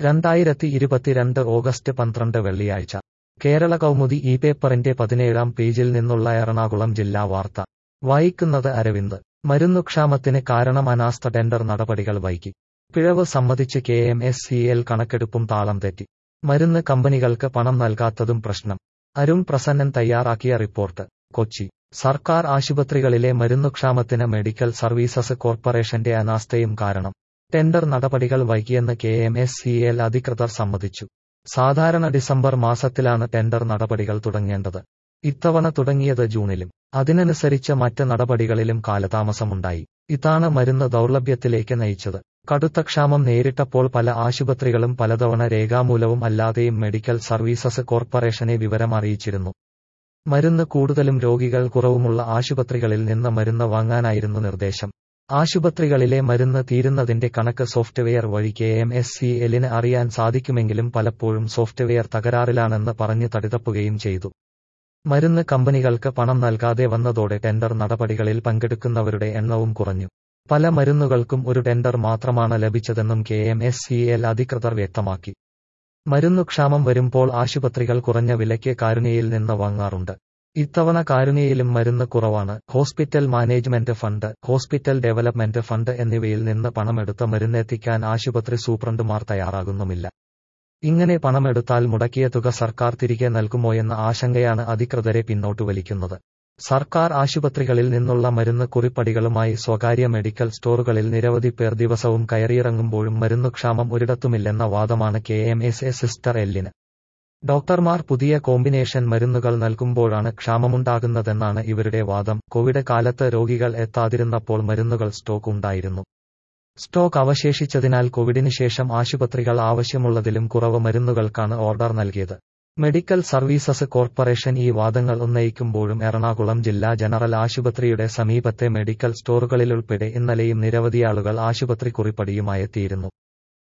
രണ്ടായിരത്തി ഇരുപത്തിരണ്ട് ഓഗസ്റ്റ് പന്ത്രണ്ട് വെള്ളിയാഴ്ച കേരള കൗമുദി ഈ പേപ്പറിന്റെ പതിനേഴാം പേജിൽ നിന്നുള്ള എറണാകുളം ജില്ലാ വാർത്ത വായിക്കുന്നത് അരവിന്ദ് മരുന്നുക്ഷാമത്തിന് കാരണം അനാസ്ഥ ടെൻഡർ നടപടികൾ വൈകി പിഴവ് സമ്മതിച്ച് K M S C L കണക്കെടുപ്പും താളം തെറ്റി മരുന്ന് കമ്പനികൾക്ക് പണം നൽകാത്തതും പ്രശ്നം അരുൺ പ്രസന്നൻ തയ്യാറാക്കിയ റിപ്പോർട്ട് കൊച്ചി സർക്കാർ ആശുപത്രികളിലെ മരുന്നുക്ഷാമത്തിന് മെഡിക്കൽ സർവീസസ് കോർപ്പറേഷന്റെ അനാസ്ഥയും കാരണം ടെൻഡർ നടപടികൾ വൈകിയെന്ന് K M S C L അധികൃതർ സമ്മതിച്ചു സാധാരണ ഡിസംബർ മാസത്തിലാണ് ടെൻഡർ നടപടികൾ തുടങ്ങേണ്ടത് ഇത്തവണ തുടങ്ങിയത് ജൂണിലും അതിനനുസരിച്ച് മറ്റ് നടപടികളിലും കാലതാമസമുണ്ടായി ഇതാണ് മരുന്ന് ദൗർലഭ്യത്തിലേക്ക് നയിച്ചത് കടുത്ത ക്ഷാമം നേരിട്ടപ്പോൾ പല ആശുപത്രികളും പലതവണ രേഖാമൂലവും അല്ലാതെയും മെഡിക്കൽ സർവീസസ് കോർപ്പറേഷനെ വിവരം അറിയിച്ചിരുന്നു മരുന്ന് കൂടുതലും രോഗികൾ കുറവുമുള്ള ആശുപത്രികളിൽ നിന്ന് മരുന്ന് വാങ്ങാനായിരുന്നു നിർദ്ദേശം ആശുപത്രികളിലെ മരുന്ന് തീരുന്നതിന്റെ കണക്ക് സോഫ്റ്റ്വെയർ വഴി കെ എം എസ് സി എല്ലിന് അറിയാൻ സാധിക്കുമെങ്കിലും പലപ്പോഴും സോഫ്റ്റ്വെയർ തകരാറിലാണെന്ന് പറഞ്ഞു തടിതപ്പുകയും ചെയ്തു മരുന്ന് കമ്പനികൾക്ക് പണം നൽകാതെ വന്നതോടെ ടെൻഡർ നടപടികളിൽ പങ്കെടുക്കുന്നവരുടെ എണ്ണവും കുറഞ്ഞു പല മരുന്നുകൾക്കും ഒരു ടെൻഡർ മാത്രമാണ് ലഭിച്ചതെന്നും K M S C L അധികൃതർ വ്യക്തമാക്കി മരുന്നുക്ഷാമം വരുമ്പോൾ ആശുപത്രികൾ കുറഞ്ഞ വിലയ്ക്ക് കാരുണ്യയിൽ നിന്ന് വാങ്ങാറുണ്ട് ഇത്തവണ കാരുണ്യയിലും മരുന്ന് കുറവാണ് hospital management fund hospital development fund എന്നിവയിൽ നിന്ന് പണമെടുത്ത മരുന്നെത്തിക്കാൻ ആശുപത്രി സൂപ്രണ്ടുമാർ തയ്യാറാകുന്നുമില്ല ഇങ്ങനെ പണമെടുത്താൽ മുടക്കിയ തുക സർക്കാർ തിരികെ നൽകുമോയെന്ന ആശങ്കയാണ് അധികൃതരെ പിന്നോട്ടു വലിക്കുന്നത് സർക്കാർ ആശുപത്രികളിൽ നിന്നുള്ള മരുന്ന് കുറിപ്പടികളുമായി സ്വകാര്യ മെഡിക്കൽ സ്റ്റോറുകളിൽ നിരവധി പേർ ദിവസവും കയറിയിറങ്ങുമ്പോഴും മരുന്നുക്ഷാമം ഒരിടത്തുമില്ലെന്ന വാദമാണ് K M S A sister എല്ലിന് ഡോക്ടർമാർ പുതിയ കോമ്പിനേഷൻ മരുന്നുകൾ നൽകുമ്പോഴാണ് ക്ഷാമമുണ്ടാകുന്നതെന്നാണ് ഇവരുടെ വാദം കോവിഡ് കാലത്ത് രോഗികൾ എത്താതിരുന്നപ്പോൾ മരുന്നുകൾ സ്റ്റോക്ക് ഉണ്ടായിരുന്നു സ്റ്റോക്ക് അവശേഷിച്ചതിനാൽ കോവിഡിന് ശേഷം ആശുപത്രികൾ ആവശ്യമുള്ളതിലും കുറവ് മരുന്നുകൾക്കാണ് ഓർഡർ നൽകിയത് മെഡിക്കൽ സർവീസസ് കോർപ്പറേഷൻ ഈ വാദങ്ങൾ ഉന്നയിക്കുമ്പോഴും എറണാകുളം ജില്ലാ ജനറൽ ആശുപത്രിയുടെ സമീപത്തെ മെഡിക്കൽ സ്റ്റോറുകളിലുൾപ്പെടെ ഇന്നലെയും നിരവധിയാളുകൾ ആശുപത്രി കുറിപ്പടിയുമായെത്തിയിരുന്നു